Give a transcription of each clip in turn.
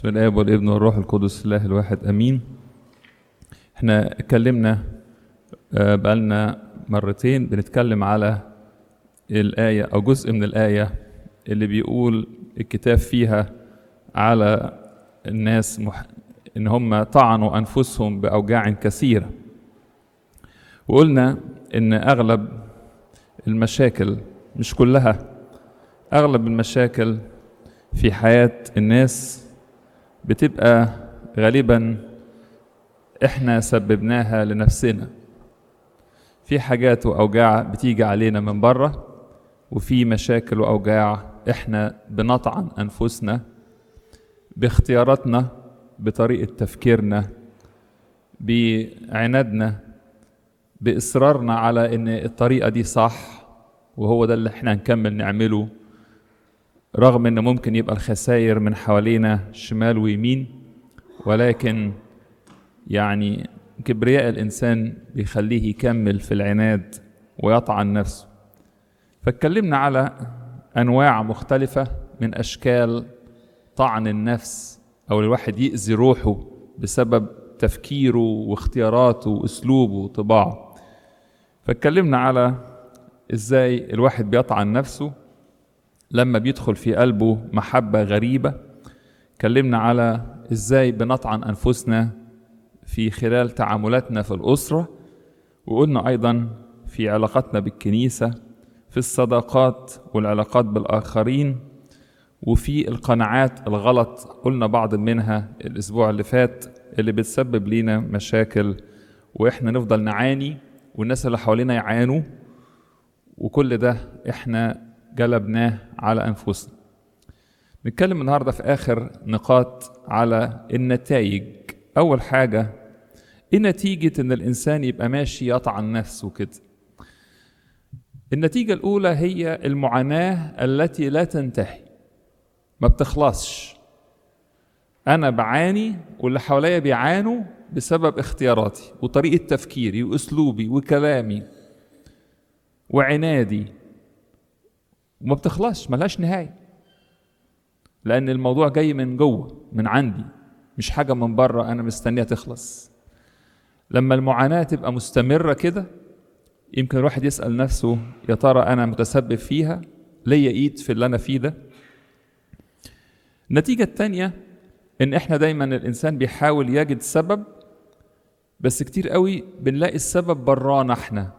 الآب والابن والروح القدس الله الواحد أمين احنا اتكلمنا آه، بقالنا مرتين بنتكلم على الآية أو جزء من الآية اللي بيقول الكتاب فيها على الناس مح... إن هم طعنوا أنفسهم بأوجاع كثيرة وقلنا إن أغلب المشاكل مش كلها أغلب المشاكل في حياة الناس بتبقى غالبا احنا سببناها لنفسنا في حاجات واوجاع بتيجي علينا من بره وفي مشاكل واوجاع احنا بنطعن انفسنا باختياراتنا بطريقه تفكيرنا بعنادنا باصرارنا على ان الطريقه دي صح وهو ده اللي احنا هنكمل نعمله رغم ان ممكن يبقى الخسائر من حوالينا شمال ويمين ولكن يعني كبرياء الانسان بيخليه يكمل في العناد ويطعن نفسه فاتكلمنا على انواع مختلفه من اشكال طعن النفس او الواحد يأذي روحه بسبب تفكيره واختياراته واسلوبه وطباعه فاتكلمنا على ازاي الواحد بيطعن نفسه لما بيدخل في قلبه محبة غريبة اتكلمنا على ازاي بنطعن انفسنا في خلال تعاملاتنا في الأسرة وقلنا أيضا في علاقتنا بالكنيسة في الصداقات والعلاقات بالآخرين وفي القناعات الغلط قلنا بعض منها الأسبوع اللي فات اللي بتسبب لينا مشاكل وإحنا نفضل نعاني والناس اللي حوالينا يعانوا وكل ده إحنا جلبناه على أنفسنا نتكلم النهاردة في آخر نقاط على النتائج أول حاجة إيه نتيجة إن الإنسان يبقى ماشي يطعن نفسه كده النتيجة الأولى هي المعاناة التي لا تنتهي ما بتخلصش أنا بعاني واللي حواليا بيعانوا بسبب اختياراتي وطريقة تفكيري وأسلوبي وكلامي وعنادي وما بتخلصش ملهاش نهاية لأن الموضوع جاي من جوه من عندي مش حاجة من بره أنا مستنيها تخلص لما المعاناة تبقى مستمرة كده يمكن الواحد يسأل نفسه يا ترى أنا متسبب فيها ليا إيد في اللي أنا فيه ده النتيجة التانية إن إحنا دايما الإنسان بيحاول يجد سبب بس كتير قوي بنلاقي السبب برانا إحنا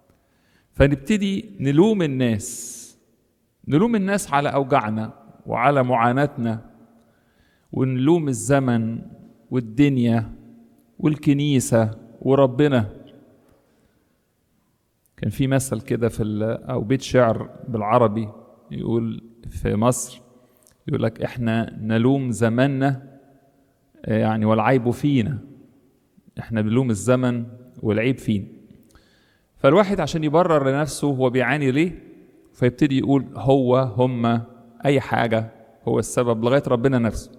فنبتدي نلوم الناس نلوم الناس على أوجاعنا وعلى معاناتنا ونلوم الزمن والدنيا والكنيسة وربنا كان في مثل كده في أو بيت شعر بالعربي يقول في مصر يقول لك احنا نلوم زماننا يعني والعيب فينا احنا بنلوم الزمن والعيب فينا فالواحد عشان يبرر لنفسه هو بيعاني ليه فيبتدي يقول هو هم اي حاجه هو السبب لغايه ربنا نفسه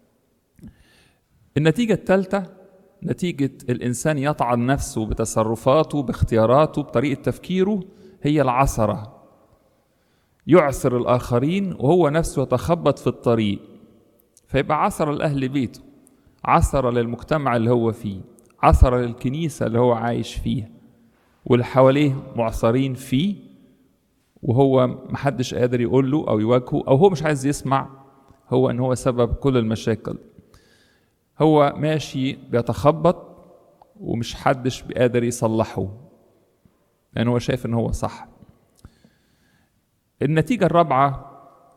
النتيجه الثالثه نتيجه الانسان يطعن نفسه بتصرفاته باختياراته بطريقه تفكيره هي العثره يعثر الاخرين وهو نفسه يتخبط في الطريق فيبقى عثر لاهل بيته عثر للمجتمع اللي هو فيه عثر للكنيسه اللي هو عايش فيها واللي حواليه معصرين فيه وهو محدش قادر يقول له او يواجهه او هو مش عايز يسمع هو ان هو سبب كل المشاكل هو ماشي بيتخبط ومش حدش قادر يصلحه لان هو شايف ان هو صح النتيجة الرابعة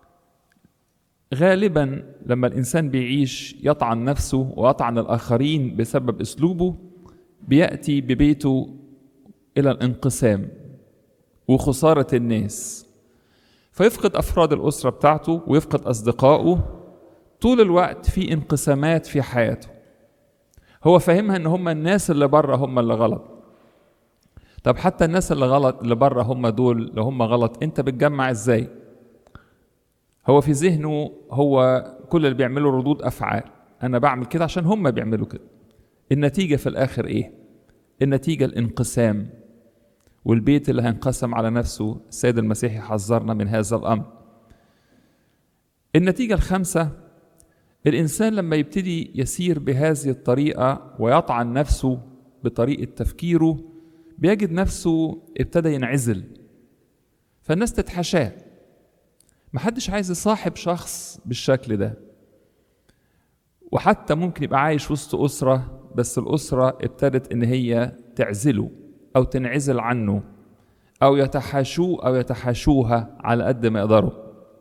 غالبا لما الإنسان بيعيش يطعن نفسه ويطعن الآخرين بسبب أسلوبه بيأتي ببيته إلى الانقسام وخسارة الناس فيفقد أفراد الأسرة بتاعته ويفقد أصدقائه طول الوقت في انقسامات في حياته هو فاهمها ان هم الناس اللي بره هم اللي غلط طب حتى الناس اللي غلط اللي بره هم دول اللي هم غلط انت بتجمع ازاي هو في ذهنه هو كل اللي بيعمله ردود افعال انا بعمل كده عشان هم بيعملوا كده النتيجه في الاخر ايه النتيجه الانقسام والبيت اللي هينقسم على نفسه السيد المسيح حذرنا من هذا الامر النتيجه الخامسه الإنسان لما يبتدي يسير بهذه الطريقة ويطعن نفسه بطريقة تفكيره بيجد نفسه ابتدى ينعزل فالناس تتحاشاه محدش عايز يصاحب شخص بالشكل ده وحتى ممكن يبقى عايش وسط أسرة بس الأسرة ابتدت إن هي تعزله أو تنعزل عنه أو يتحاشوه أو يتحاشوها على قد ما يقدروا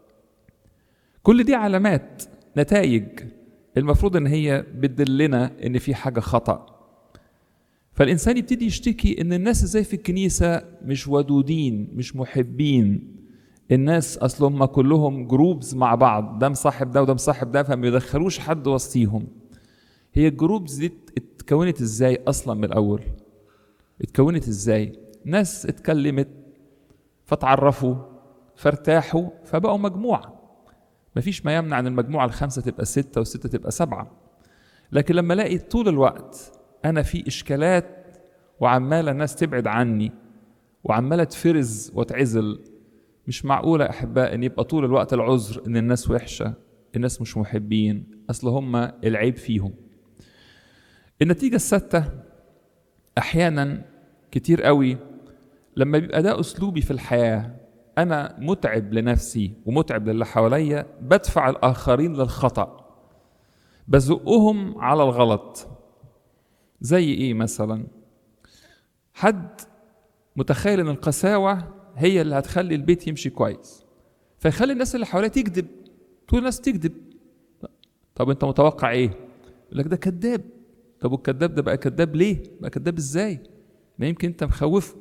كل دي علامات نتائج المفروض إن هي بتدلنا إن في حاجة خطأ فالإنسان يبتدي يشتكي إن الناس إزاي في الكنيسة مش ودودين مش محبين الناس أصل هم كلهم جروبز مع بعض ده مصاحب ده وده مصاحب ده فما يدخلوش حد وسطيهم هي الجروبز دي اتكونت ازاي اصلا من الاول اتكونت ازاي ناس اتكلمت فتعرفوا فارتاحوا فبقوا مجموعة مفيش ما يمنع ان المجموعة الخمسة تبقى ستة والستة تبقى سبعة لكن لما الاقي طول الوقت انا في اشكالات وعمالة الناس تبعد عني وعمالة تفرز وتعزل مش معقولة يا أحباء إن يبقى طول الوقت العذر إن الناس وحشة الناس مش محبين أصل هم العيب فيهم النتيجة الستة أحيانا كتير قوي لما بيبقى ده أسلوبي في الحياة أنا متعب لنفسي ومتعب للي حواليا بدفع الآخرين للخطأ بزقهم على الغلط زي إيه مثلا حد متخيل إن القساوة هي اللي هتخلي البيت يمشي كويس فيخلي الناس اللي حواليه تكذب تقول الناس تكذب طب انت متوقع ايه يقول لك ده كذاب طب والكذاب ده بقى كذاب ليه بقى كذاب ازاي ما يمكن انت مخوفه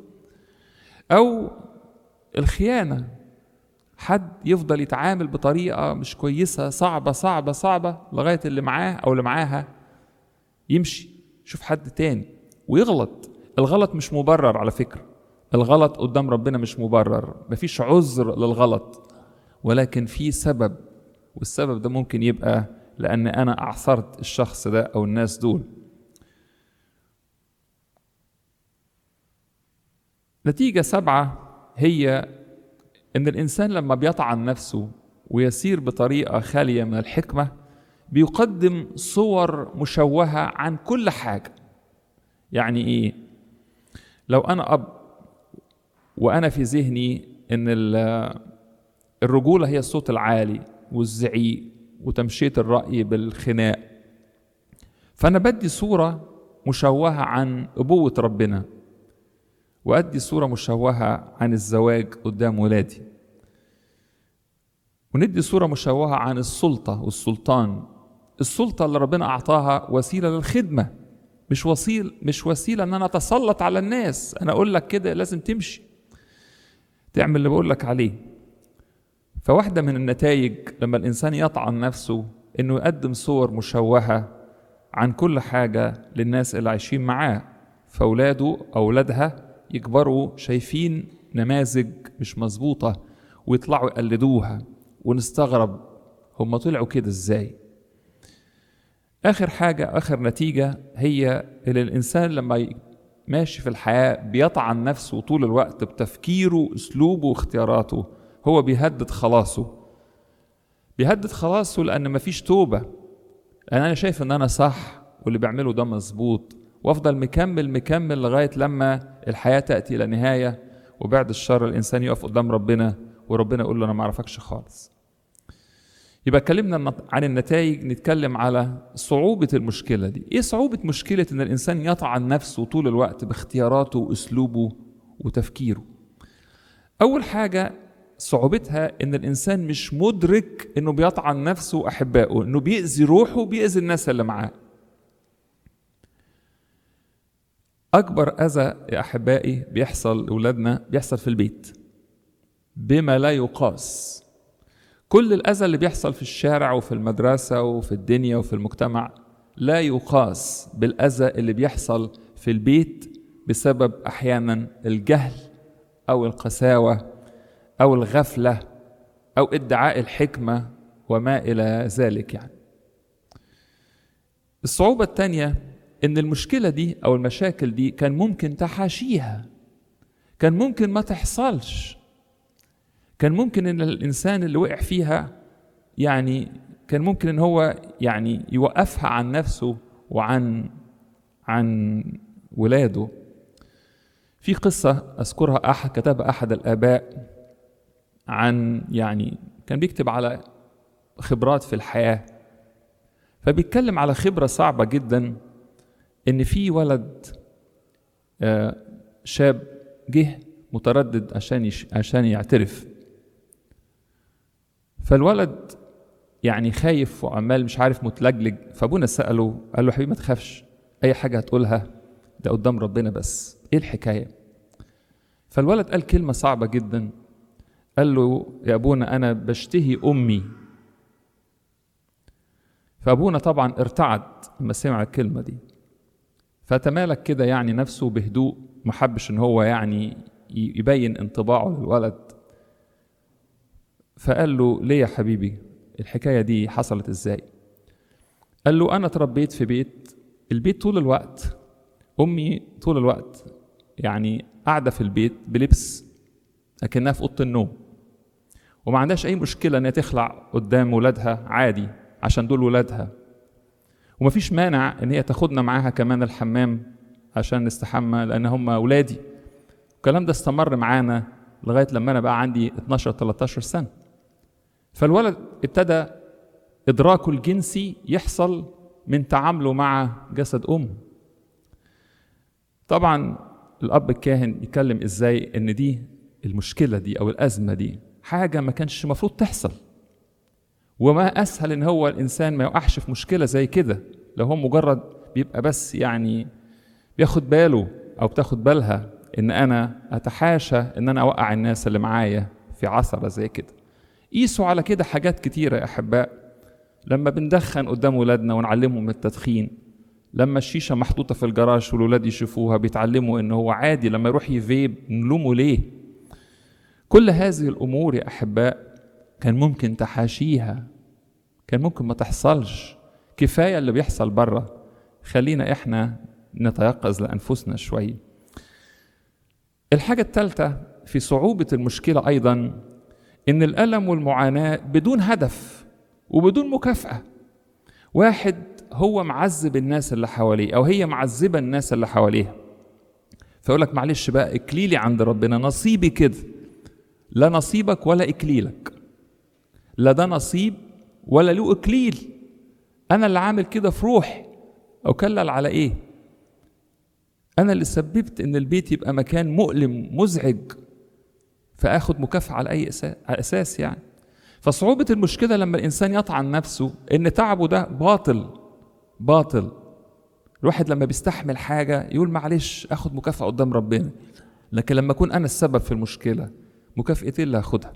او الخيانه حد يفضل يتعامل بطريقه مش كويسه صعبه صعبه صعبه لغايه اللي معاه او اللي معاها يمشي يشوف حد تاني ويغلط الغلط مش مبرر على فكره الغلط قدام ربنا مش مبرر مفيش عذر للغلط ولكن في سبب والسبب ده ممكن يبقى لأن أنا أعثرت الشخص ده أو الناس دول نتيجة سبعة هي إن الإنسان لما بيطعن نفسه ويسير بطريقة خالية من الحكمة بيقدم صور مشوهة عن كل حاجة يعني إيه؟ لو أنا أب وانا في ذهني ان الرجوله هي الصوت العالي والزعيق وتمشيه الراي بالخناق فانا بدي صوره مشوهه عن ابوه ربنا وادي صوره مشوهه عن الزواج قدام ولادي وندي صوره مشوهه عن السلطه والسلطان السلطه اللي ربنا اعطاها وسيله للخدمه مش وسيل مش وسيله ان انا اتسلط على الناس انا اقول لك كده لازم تمشي تعمل اللي بقول لك عليه فواحدة من النتائج لما الإنسان يطعن نفسه إنه يقدم صور مشوهة عن كل حاجة للناس اللي عايشين معاه فأولاده أولادها يكبروا شايفين نماذج مش مظبوطة ويطلعوا يقلدوها ونستغرب هم طلعوا كده ازاي آخر حاجة آخر نتيجة هي اللي الإنسان لما ماشي في الحياة بيطعن نفسه طول الوقت بتفكيره أسلوبه واختياراته هو بيهدد خلاصه بيهدد خلاصه لأن مفيش توبة لأن أنا شايف إن أنا صح واللي بيعمله ده مظبوط وأفضل مكمل مكمل لغاية لما الحياة تأتي إلى نهاية وبعد الشر الإنسان يقف قدام ربنا وربنا يقول له أنا ما أعرفكش خالص يبقى اتكلمنا عن النتائج نتكلم على صعوبة المشكلة دي ايه صعوبة مشكلة ان الانسان يطعن نفسه طول الوقت باختياراته واسلوبه وتفكيره اول حاجة صعوبتها ان الانسان مش مدرك انه بيطعن نفسه واحبائه انه بيأذي روحه وبيأذي الناس اللي معاه اكبر اذى يا احبائي بيحصل لاولادنا بيحصل في البيت بما لا يقاس كل الأذى اللي بيحصل في الشارع وفي المدرسة وفي الدنيا وفي المجتمع لا يقاس بالأذى اللي بيحصل في البيت بسبب أحيانا الجهل أو القساوة أو الغفلة أو ادعاء الحكمة وما إلى ذلك يعني الصعوبة الثانية إن المشكلة دي أو المشاكل دي كان ممكن تحاشيها كان ممكن ما تحصلش كان ممكن ان الانسان اللي وقع فيها يعني كان ممكن ان هو يعني يوقفها عن نفسه وعن عن ولاده في قصة أذكرها أحد كتبها أحد الآباء عن يعني كان بيكتب على خبرات في الحياة فبيتكلم على خبرة صعبة جدا إن في ولد آه، شاب جه متردد عشان يش... عشان يعترف فالولد يعني خايف وعمال مش عارف متلجلج فابونا سأله قال له حبيبي ما تخافش أي حاجة هتقولها ده قدام ربنا بس إيه الحكاية؟ فالولد قال كلمة صعبة جدا قال له يا أبونا أنا بشتهي أمي فأبونا طبعا ارتعد لما سمع الكلمة دي فتمالك كده يعني نفسه بهدوء محبش ان هو يعني يبين انطباعه للولد فقال له ليه يا حبيبي الحكاية دي حصلت ازاي قال له انا اتربيت في بيت البيت طول الوقت امي طول الوقت يعني قاعدة في البيت بلبس لكنها في اوضه النوم وما عندهاش اي مشكله ان هي تخلع قدام ولادها عادي عشان دول ولادها ومفيش مانع ان هي تاخدنا معاها كمان الحمام عشان نستحمى لان هم اولادي الكلام ده استمر معانا لغايه لما انا بقى عندي 12 13 سنه فالولد ابتدى ادراكه الجنسي يحصل من تعامله مع جسد امه طبعا الاب الكاهن يتكلم ازاي ان دي المشكله دي او الازمه دي حاجه ما كانش المفروض تحصل وما اسهل ان هو الانسان ما يقعش في مشكله زي كده لو هو مجرد بيبقى بس يعني بياخد باله او بتاخد بالها ان انا اتحاشى ان انا اوقع الناس اللي معايا في عثره زي كده قيسوا على كده حاجات كتيره يا احباء لما بندخن قدام ولادنا ونعلمهم التدخين لما الشيشه محطوطه في الجراج والولاد يشوفوها بيتعلموا ان هو عادي لما يروح يفيب نلومه ليه كل هذه الامور يا احباء كان ممكن تحاشيها كان ممكن ما تحصلش كفايه اللي بيحصل بره خلينا احنا نتيقظ لانفسنا شويه الحاجه الثالثه في صعوبه المشكله ايضا ان الالم والمعاناه بدون هدف وبدون مكافاه واحد هو معذب الناس اللي حواليه او هي معذبه الناس اللي حواليها فيقول لك معلش بقى اكليلي عند ربنا نصيبي كده لا نصيبك ولا اكليلك لا ده نصيب ولا له اكليل انا اللي عامل كده في روحي اكلل على ايه انا اللي سببت ان البيت يبقى مكان مؤلم مزعج فاخد مكافاه على اي اساس يعني فصعوبة المشكلة لما الإنسان يطعن نفسه إن تعبه ده باطل باطل الواحد لما بيستحمل حاجة يقول معلش آخد مكافأة قدام ربنا لكن لما أكون أنا السبب في المشكلة مكافأتي اللي هاخدها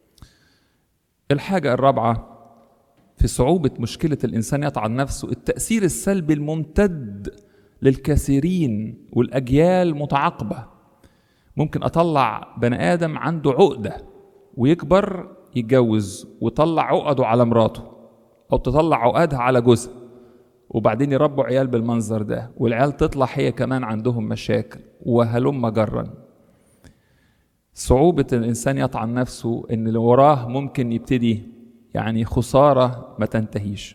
الحاجة الرابعة في صعوبة مشكلة الإنسان يطعن نفسه التأثير السلبي الممتد للكثيرين والأجيال متعاقبة ممكن أطلع بني آدم عنده عقدة ويكبر يتجوز ويطلع عقده على مراته أو تطلع عقدها على جوزها وبعدين يربوا عيال بالمنظر ده والعيال تطلع هي كمان عندهم مشاكل وهلم جرا صعوبة الإنسان يطعن نفسه إن اللي وراه ممكن يبتدي يعني خسارة ما تنتهيش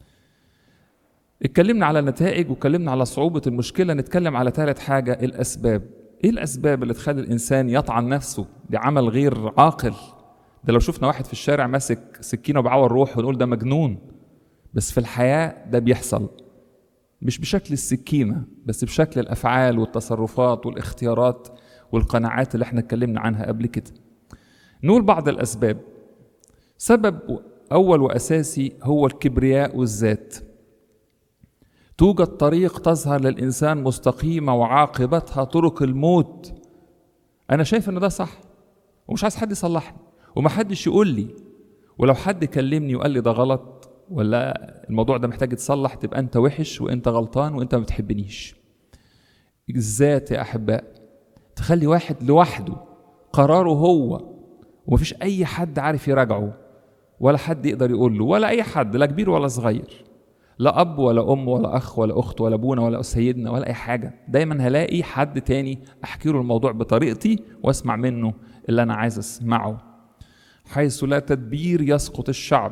اتكلمنا على النتائج واتكلمنا على صعوبة المشكلة نتكلم على ثالث حاجة الأسباب إيه الأسباب اللي تخلي الإنسان يطعن نفسه بعمل غير عاقل ده لو شفنا واحد في الشارع ماسك سكينة وبعور روح ونقول ده مجنون بس في الحياة ده بيحصل مش بشكل السكينة بس بشكل الأفعال والتصرفات والاختيارات والقناعات اللي احنا اتكلمنا عنها قبل كده نقول بعض الأسباب سبب أول وأساسي هو الكبرياء والذات توجد طريق تظهر للإنسان مستقيمة وعاقبتها طرق الموت أنا شايف إن ده صح ومش عايز حد يصلحني ومحدش يقول لي ولو حد كلمني وقال لي ده غلط ولا الموضوع ده محتاج يتصلح تبقى انت وحش وانت غلطان وانت ما بتحبنيش الذات يا احباء تخلي واحد لوحده قراره هو ومفيش اي حد عارف يراجعه ولا حد يقدر يقول له ولا اي حد لا كبير ولا صغير لا اب ولا ام ولا اخ ولا اخت ولا ابونا ولا سيدنا ولا اي حاجه دايما هلاقي حد تاني احكي له الموضوع بطريقتي واسمع منه اللي انا عايز اسمعه حيث لا تدبير يسقط الشعب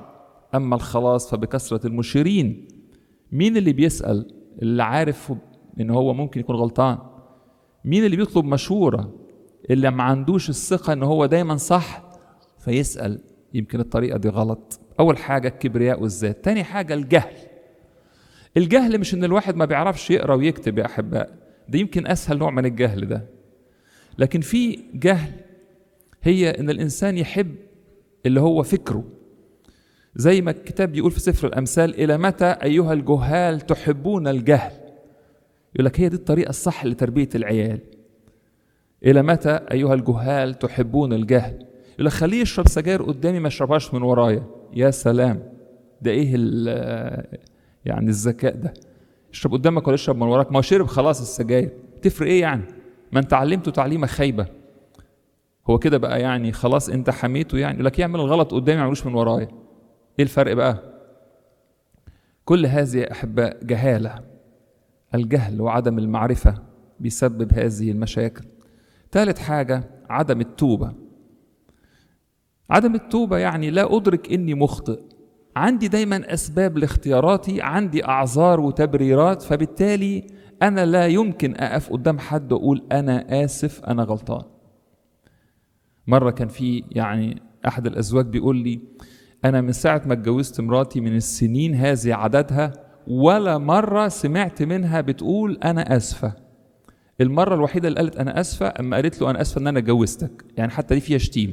أما الخلاص فبكثرة المشيرين مين اللي بيسأل اللي عارف إن هو ممكن يكون غلطان مين اللي بيطلب مشورة اللي ما عندوش الثقة إن هو دايما صح فيسأل يمكن الطريقة دي غلط أول حاجة الكبرياء والذات تاني حاجة الجهل الجهل مش إن الواحد ما بيعرفش يقرأ ويكتب يا أحباء ده يمكن أسهل نوع من الجهل ده لكن في جهل هي إن الإنسان يحب اللي هو فكره زي ما الكتاب بيقول في سفر الأمثال إلى متى أيها الجهال تحبون الجهل يقول لك هي دي الطريقة الصح لتربية العيال إلى متى أيها الجهال تحبون الجهل يقول لك خليه يشرب سجاير قدامي ما يشربهاش من ورايا يا سلام ده إيه يعني الذكاء ده يشرب قدامك ولا يشرب من وراك ما هو شرب خلاص السجاير تفرق إيه يعني ما أنت علمته تعليمة خايبة هو كده بقى يعني خلاص أنت حميته يعني يقول لك يعمل الغلط قدامي ما يعملوش من ورايا ايه الفرق بقى كل هذه يا احباء جهاله الجهل وعدم المعرفه بيسبب هذه المشاكل ثالث حاجه عدم التوبه عدم التوبه يعني لا ادرك اني مخطئ عندي دايما اسباب لاختياراتي عندي اعذار وتبريرات فبالتالي انا لا يمكن اقف قدام حد واقول انا اسف انا غلطان مره كان في يعني احد الازواج بيقول لي أنا من ساعة ما اتجوزت مراتي من السنين هذه عددها ولا مرة سمعت منها بتقول أنا آسفة. المرة الوحيدة اللي قالت أنا آسفة أما قالت له أنا آسفة إن أنا اتجوزتك، يعني حتى دي فيها شتيمة.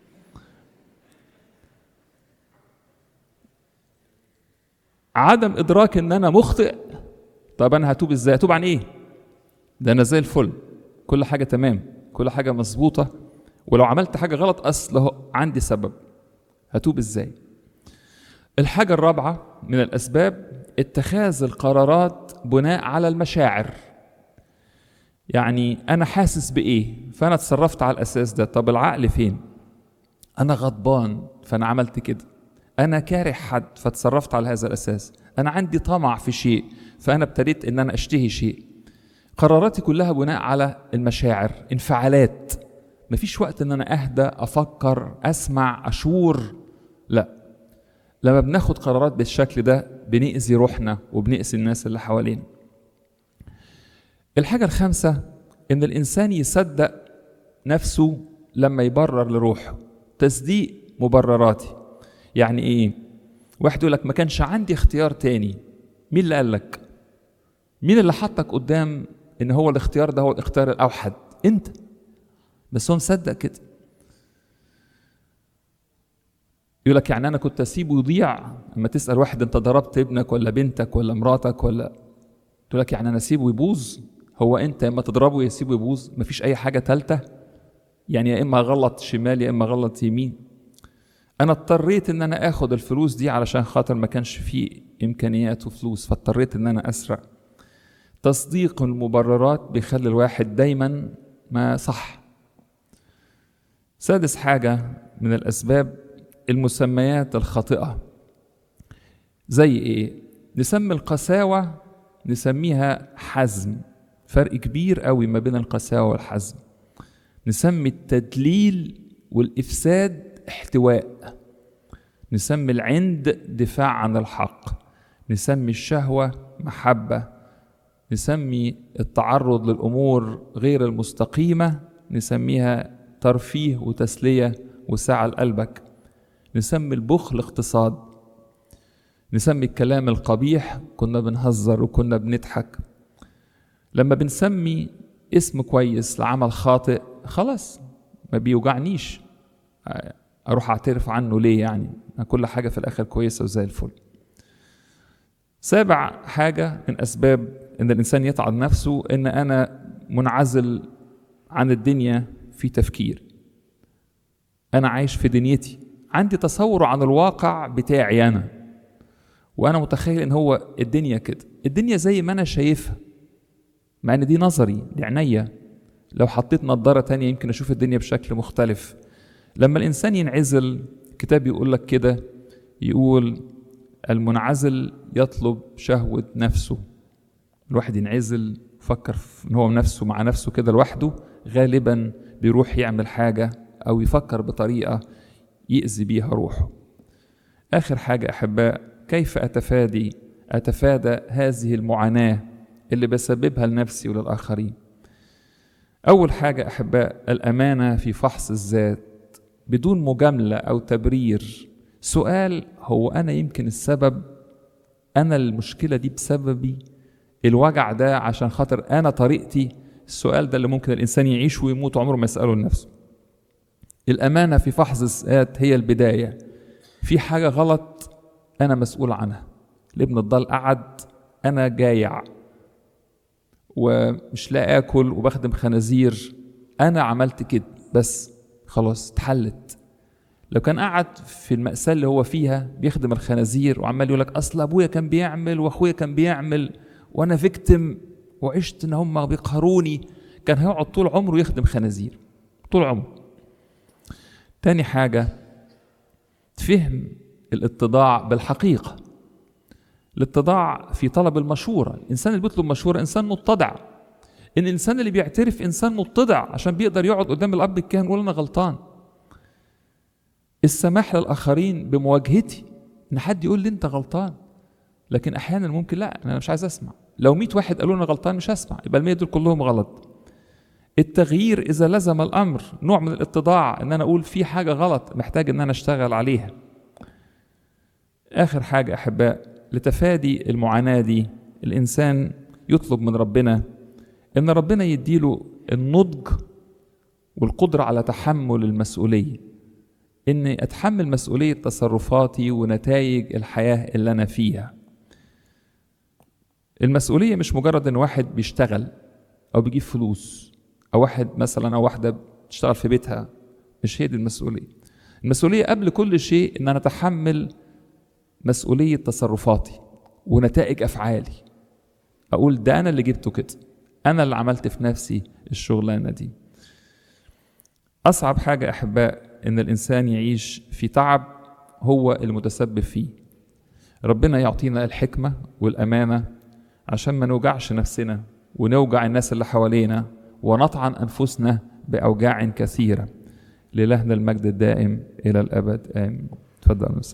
عدم إدراك إن أنا مخطئ طب أنا هتوب إزاي؟ أتوب عن إيه؟ ده أنا زي الفل، كل حاجة تمام، كل حاجة مظبوطة، ولو عملت حاجة غلط أصل عندي سبب. هتوب ازاي الحاجة الرابعة من الأسباب اتخاذ القرارات بناء على المشاعر يعني أنا حاسس بإيه فأنا اتصرفت على الأساس ده طب العقل فين أنا غضبان فأنا عملت كده أنا كاره حد فتصرفت على هذا الأساس أنا عندي طمع في شيء فأنا ابتديت إن أنا أشتهي شيء قراراتي كلها بناء على المشاعر انفعالات مفيش وقت ان انا اهدى افكر اسمع اشور لا لما بناخد قرارات بالشكل ده بنأذي روحنا وبنأذي الناس اللي حوالينا الحاجة الخامسة ان الانسان يصدق نفسه لما يبرر لروحه تصديق مبرراتي يعني ايه واحد يقول لك ما كانش عندي اختيار تاني مين اللي قال لك مين اللي حطك قدام ان هو الاختيار ده هو الاختيار الاوحد انت بس هو مصدق كده يقول لك يعني انا كنت اسيبه يضيع اما تسال واحد انت ضربت ابنك ولا بنتك ولا مراتك ولا تقول لك يعني انا اسيبه يبوظ هو انت اما تضربه يسيبه يبوظ مفيش اي حاجه ثالثه يعني يا اما غلط شمال يا اما غلط يمين انا اضطريت ان انا اخد الفلوس دي علشان خاطر ما كانش فيه امكانيات وفلوس فاضطريت ان انا اسرق تصديق المبررات بيخلي الواحد دايما ما صح سادس حاجة من الأسباب المسميات الخاطئة زي إيه؟ نسمي القساوة نسميها حزم فرق كبير قوي ما بين القساوة والحزم نسمي التدليل والإفساد احتواء نسمي العند دفاع عن الحق نسمي الشهوة محبة نسمي التعرض للأمور غير المستقيمة نسميها ترفيه وتسلية وسعة لقلبك نسمي البخل اقتصاد نسمي الكلام القبيح كنا بنهزر وكنا بنضحك لما بنسمي اسم كويس لعمل خاطئ خلاص ما بيوجعنيش اروح اعترف عنه ليه يعني كل حاجه في الاخر كويسه وزي الفل سابع حاجه من اسباب ان الانسان يطعن نفسه ان انا منعزل عن الدنيا في تفكير انا عايش في دنيتي عندي تصور عن الواقع بتاعي انا وانا متخيل ان هو الدنيا كده الدنيا زي ما انا شايفها مع ان دي نظري دي عينيا لو حطيت نظاره تانية يمكن اشوف الدنيا بشكل مختلف لما الانسان ينعزل الكتاب يقول لك كده يقول المنعزل يطلب شهوة نفسه الواحد ينعزل يفكر ان هو نفسه مع نفسه كده لوحده غالبا بيروح يعمل حاجة او يفكر بطريقة يأذي بيها روحه آخر حاجة أحباء كيف أتفادي أتفادى هذه المعاناة اللي بسببها لنفسي وللآخرين أول حاجة أحباء الأمانة في فحص الذات بدون مجاملة أو تبرير سؤال هو أنا يمكن السبب أنا المشكلة دي بسببي الوجع ده عشان خاطر أنا طريقتي السؤال ده اللي ممكن الإنسان يعيش ويموت عمره ما يسأله لنفسه الأمانة في فحص الذات هي البداية في حاجة غلط أنا مسؤول عنها الابن الضال قعد أنا جايع ومش لاقي آكل وبخدم خنازير أنا عملت كده بس خلاص اتحلت لو كان قعد في المأساة اللي هو فيها بيخدم الخنازير وعمال يقول لك أصل أبويا كان بيعمل وأخويا كان بيعمل وأنا فيكتم وعشت إن هم بيقهروني كان هيقعد طول عمره يخدم خنازير طول عمره تاني حاجة فهم الاتضاع بالحقيقة الاتضاع في طلب المشورة الإنسان اللي بيطلب مشورة إنسان متضع إن الإنسان اللي بيعترف إنسان متضع عشان بيقدر يقعد قدام الأب الكاهن ويقول أنا غلطان السماح للآخرين بمواجهتي إن حد يقول لي أنت غلطان لكن أحيانا ممكن لا أنا مش عايز أسمع لو 100 واحد قالوا أنا غلطان مش هسمع يبقى المية دول كلهم غلط التغيير إذا لزم الأمر نوع من الاتضاع إن أنا أقول في حاجة غلط محتاج إن أنا أشتغل عليها آخر حاجة أحباء لتفادي المعاناة دي الإنسان يطلب من ربنا إن ربنا يديله النضج والقدرة على تحمل المسؤولية إني أتحمل مسؤولية تصرفاتي ونتائج الحياة اللي أنا فيها المسؤولية مش مجرد إن واحد بيشتغل أو بيجيب فلوس أو واحد مثلا أو واحدة بتشتغل في بيتها مش هي دي المسؤولية المسؤولية قبل كل شيء إن أنا أتحمل مسؤولية تصرفاتي ونتائج أفعالي أقول ده أنا اللي جبته كده أنا اللي عملت في نفسي الشغلانة دي أصعب حاجة أحباء إن الإنسان يعيش في تعب هو المتسبب فيه ربنا يعطينا الحكمة والأمانة عشان ما نوجعش نفسنا ونوجع الناس اللي حوالينا ونطعن أنفسنا بأوجاع كثيرة للهنا المجد الدائم إلى الأبد آمين تفضل